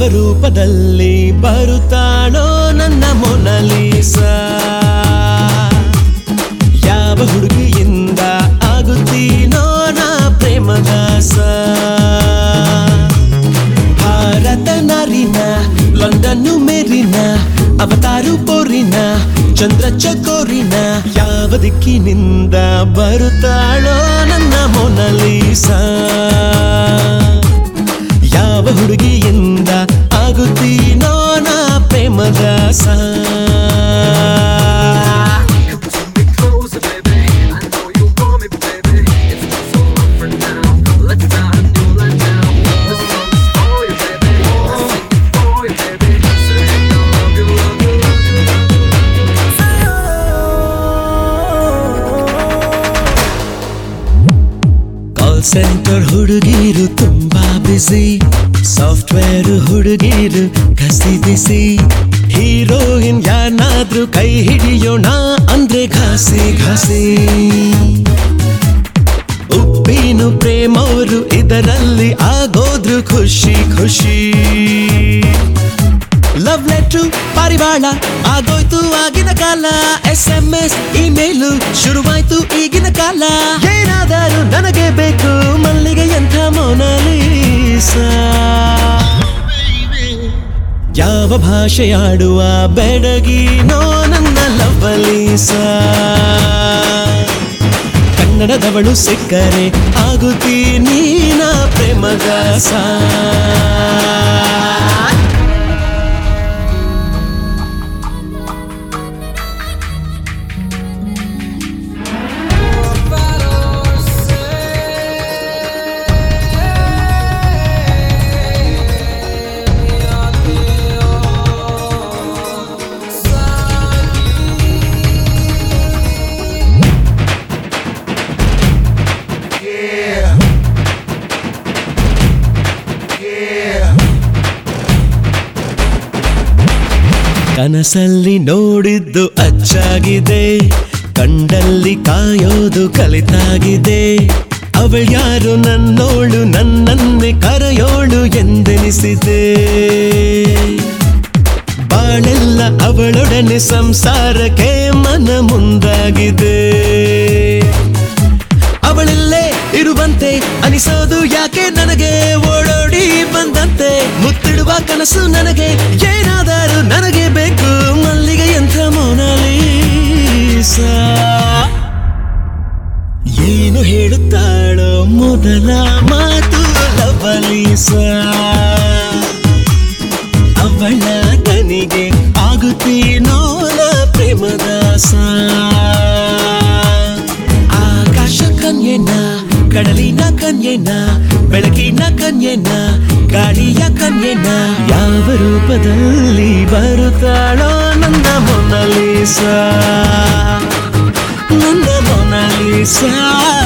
ರೂಪದಲ್ಲಿ ಬರುತ್ತಾಳೋ ನನ್ನ ಮೊನಲೀಸಾ ಯಾವ ಹುಡುಗಿಯಿಂದ ಆಗುತ್ತೀನೋ ನಾ ಪ್ರೇಮದಾಸ ಭಾರತ ನಾರಿನ ಲಂಡನ್ನು ಮೇರಿನ ಅವತಾರು ಪೋರಿನ ಚಂದ್ರ ಚಕೋರಿನ ಯಾವ ದಿಕ್ಕಿನಿಂದ ಬರುತ್ತಾಳೋ ನನ್ನ ಮೊನಲೀಸಾ ಯಾವ ಹುಡುಗಿಯಿಂದ ಆಗುತ್ತೀನೋ ನಾ ಪ್ರೇಮದಾಸ Come to me closer, baby. I know you want me, baby. It's not so long for now. Let's start a new life now. This song is for you, baby. I sing it for you, baby. Saying I love you, love you, love you, love you. Call centre ಹುಡುಗಿರು ತುಂಬಾ ಬಿಸಿ software ಹುಡುಗಿರು ಕಸಿ ಬಿಸಿ heroine ಯಾನಾದ್ರೂ ಕೈ ಹಿಡಿಯೋಣ ಅಂದ್ರೆ ಘಾಸಿ ಘಾಸಿ ಉಪ್ಪಿನು ಪ್ರೇಮವರು ಇದರಲ್ಲಿ ಆಗೋದ್ರು ಖುಷಿ ಖುಷಿ love letter ಪಾರಿವಾಳ ಆಗೋಯ್ತು ಆಗಿನ ಕಾಲ ಎಸ್ ಎಂ ಎಸ್ ಇಮೇಲು ಶುರುವಾಯ್ತು ಈಗಿನ ಕಾಲ ಏನಾದರೂ ನನಗೆ ಬೇಕು ಮಲ್ಲಿಗೆ ಎಂಥ ಮೊನಲೀಸ ಯಾವ ಭಾಷೆಯಾಡುವ ಬೆಡಗಿನೋ ನನ್ನ ಲವಲೀಸ ಕನ್ನಡದವಳು ಸಿಕ್ಕರೆ ಆಗುತ್ತೀನಿ ನಾ ಪ್ರೇಮದಾಸ ಕನಸಲ್ಲಿ ನೋಡಿದ್ದು ಅಚ್ಚಾಗಿದೆ ಕಂಡಲ್ಲಿ ಕಾಯೋದು ಕಲಿತಾಗಿದೆ ಅವಳ್ಯಾರು ನನ್ನೋಳು ನನ್ನನ್ನೇ ಕರೆಯೋಳು ಎಂದೆನಿಸಿದೆ ಬಾಳೆಲ್ಲ ಅವಳೊಡನೆ ಸಂಸಾರಕ್ಕೆ ಮನ ಮುಂದಾಗಿದೆ ಅವಳಲ್ಲೇ ಇರುವಂತೆ ಅನಿಸೋದು ಯಾಕೆ ನನಗೆ ಓಡೋಡಿ ಬಂದಂತೆ ಮುತ್ತಿಡುವ ಕನಸು ನನಗೆ ಏನಾದರೂ ನನಗೆ ಬೇಕು ಮಲ್ಲಿಗೆ ಎಂಥ ಮೊನಲೀಸ ಏನು ಹೇಳುತ್ತಾಳೋ ಮೊದಲ ಮಾತು ಲವಲೀಸ ಅವಳ ತನಿಗೆ ಆಗುತ್ತೀನೋ ನ ಪ್ರೇಮದಾಸ ಆಕಾಶ ಕನ್ಯೆನ ಕಡಲಿನ ಕನ್ಯೆನ ಬೆಳಕಿನ ಕನ್ಯೆನ ಗಾಳಿಯ ಕನ್ಯೆನ ಯಾವ ರೂಪದಲ್ಲಿ ಬರುತ್ತಾಳೋ ನನ್ನ ಮೊನಲೀಸ ನನ್ನ ಮೊನಲೀಸ